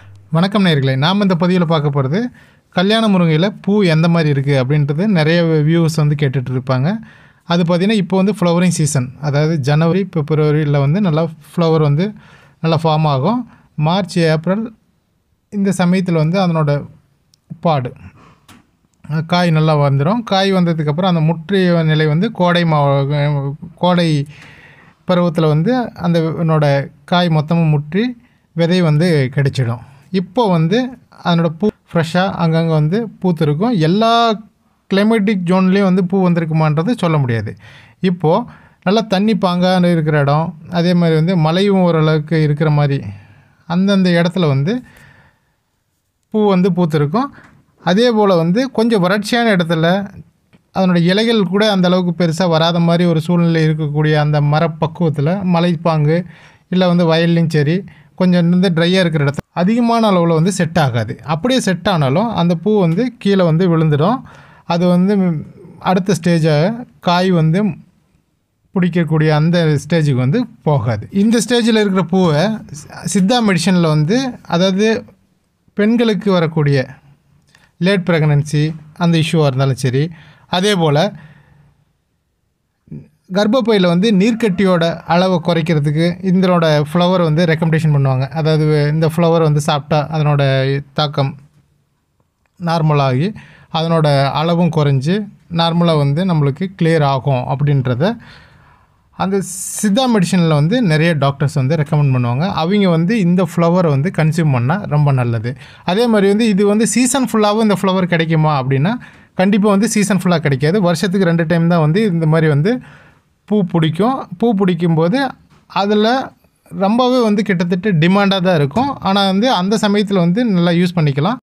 வணக்கம் நேர்களே நாம் இந்த பதிவில் பார்க்க போகிறது கல்யாண முருங்கையில் பூ எந்த மாதிரி இருக்குது அப்படின்றது நிறைய வியூவர்ஸ் வந்து கேட்டுட்டு இருப்பாங்க அது பார்த்திங்கன்னா இப்போ வந்து ஃப்ளவரிங் சீசன் அதாவது ஜனவரி பிப்ரவரியில் வந்து நல்லா ஃப்ளவர் வந்து நல்லா ஃபார்ம் ஆகும் மார்ச் ஏப்ரல் இந்த சமயத்தில் வந்து அதனோட பாடு அஹ் காய் நல்லா வந்துடும் காய் வந்ததுக்கப்புறம் அந்த முற்றிய நிலை வந்து கோடை மா கோடை பருவத்தில் வந்து அந்த என்னோட காய் மொத்தமும் முற்றி விதை வந்து கிடைச்சிடும் இப்போ வந்து அதனோட பூ ஃப்ரெஷ்ஷாக அங்கங்கே வந்து பூத்திருக்கும் எல்லா கிளைமேட்டிக் ஜோன்லேயும் வந்து பூ வந்திருக்குமான்றது சொல்ல முடியாது இப்போது நல்லா தண்ணி பாங்கான இருக்கிற இடம் அதே மாதிரி வந்து மழையும் ஓரளவுக்கு இருக்கிற மாதிரி அந்தந்த இடத்துல வந்து பூ வந்து பூத்திருக்கும் அதே போல் வந்து கொஞ்சம் வறட்சியான இடத்துல அதனோட இலைகள் கூட அந்த அளவுக்கு பெருசாக வராத மாதிரி ஒரு சூழ்நிலை இருக்கக்கூடிய அந்த மரப்பக்குவத்தில் மலைப்பாங்கு இல்லை வந்து வயல்லையும் சரி கொஞ்சம் வந்து ட்ரையாக இருக்கிற இடத்துல அதிகமான அளவில் வந்து செட் ஆகாது அப்படியே செட் ஆனாலும் அந்த பூ வந்து கீழே வந்து விழுந்துடும் அது வந்து அடுத்த ஸ்டேஜை காய் வந்து பிடிக்கக்கூடிய அந்த ஸ்டேஜுக்கு வந்து போகாது இந்த ஸ்டேஜில் இருக்கிற பூவை சித்தா மெடிசனில் வந்து அதாவது பெண்களுக்கு வரக்கூடிய லேட் ப்ரெக்னன்சி அந்த இஷ்யூவாக இருந்தாலும் சரி அதே போல் கர்ப்பப்பையில் வந்து நீர்க்கட்டியோட அளவை குறைக்கிறதுக்கு இதனோட ஃப்ளவர் வந்து ரெக்கமெண்டேஷன் பண்ணுவாங்க அதாவது இந்த ஃப்ளவர் வந்து சாப்பிட்டா அதனோட தாக்கம் நார்மலாகி அதனோட அளவும் குறைஞ்சி நார்மலாக வந்து நம்மளுக்கு கிளியர் ஆகும் அப்படின்றத அந்த சித்தா மெடிசனில் வந்து நிறைய டாக்டர்ஸ் வந்து ரெக்கமெண்ட் பண்ணுவாங்க அவங்க வந்து இந்த ஃப்ளவரை வந்து கன்சியூம் பண்ணால் ரொம்ப நல்லது அதே மாதிரி வந்து இது வந்து சீசன் ஃபுல்லாகவும் இந்த ஃப்ளவர் கிடைக்குமா அப்படின்னா கண்டிப்பாக வந்து சீசன் ஃபுல்லாக கிடைக்காது வருஷத்துக்கு ரெண்டு டைம் தான் வந்து இந்த மாதிரி வந்து பூ பிடிக்கும் பூ பிடிக்கும்போது அதில் ரொம்பவே வந்து கிட்டத்தட்ட டிமாண்டாக தான் இருக்கும் ஆனால் வந்து அந்த சமயத்தில் வந்து நல்லா யூஸ் பண்ணிக்கலாம்